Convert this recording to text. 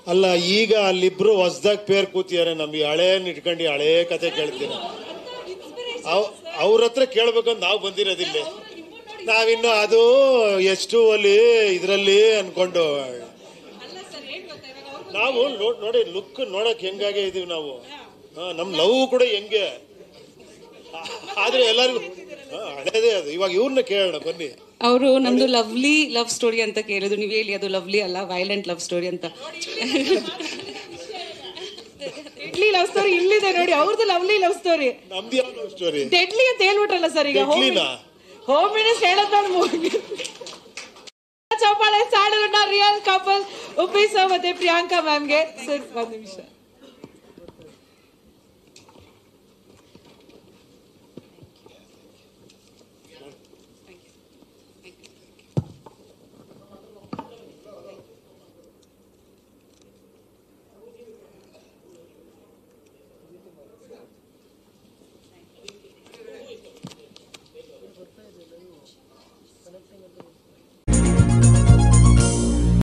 ಅಲ್ಲ ಈಗ ಅಲ್ಲಿಬ್ರು ಹೊಸ್ದಾಗ್ ಪೇರ್ ಕೂತಿದ್ದಾರೆ ನಮ್ಗೆ ಹಳೇ ಇಟ್ಕೊಂಡು ಹಳೇ ಕತೆ ಕೇಳ್ತೀನಿ ಅವ್ರ ಹತ್ರ ಕೇಳ್ಬೇಕಂತ ನಾವು ಬಂದಿರೋದಿಲ್ಲ ನಾವಿನ್ನು ಅದು ಎಷ್ಟು ಅಲ್ಲಿ ಇದರಲ್ಲಿ ಅನ್ಕೊಂಡು ನಾವು ನೋಡ್- ನೋಡಿ ಲುಕ್ ನೋಡಕ್ ಹೆಂಗಾಗೆ ಇದೀವಿ ನಾವು ಹಾ, ನಮ್ ಲವ್ ಕೂಡ ಹೆಂಗೆ ಆದ್ರೆ ಎಲ್ಲರಿಗೂ ಹಾ, ಹಳೇದೇ ಅದು ಇವಾಗ ಇವ್ರನ್ನ ಕೇಳೋಣ ಬನ್ನಿ ಅವರು ನಮ್ದು ಲವ್ಲಿ ಲವ್ ಸ್ಟೋರಿ ಅಂತ ಕೇಳಿದ್ರು ನೀವು ಹೇಳಿ ಅದು ಲವ್ಲಿ ಅಲ್ಲ ವೈಲೆಂಟ್ ಲವ್ ಸ್ಟೋರಿ ಅಂತ ಡೆಡ್ಲಿ ಲವ್ ಸ್ಟೋರಿ ಇಲ್ಲಿದೆ ನೋಡಿ ಅವ್ರದ್ದು ಲವ್ಲಿ ಲವ್ ಸ್ಟೋರಿ ನಮ್ದು ಯಾವ ಲವ್ ಸ್ಟೋರಿ ಡೆಡ್ಲಿ ಅಂತ ಹೇಳ್ಬಿಟ್ರಲ್ಲ ಸರ್ ಈಗ Deadly ನಾ? ಹೋಮ್ ಮಿನಿಸ್ಟರ್ ಹೇಳೋದ್ ನೋಡಿ ಮೂವಿ ಚೌಪಾಳೆ ಸಾಡುಗಣ್ಣ ರಿಯಲ್ ಕಪಲ್ ಉಪ್ಪಿಸೋ ಮತ್ತೆ ಪ್ರಿಯಾಂಕಾ ಮ್ಯಾಮ್ಗೆ ಸರ್ ಒಂದ್ ನಿಮಿಷ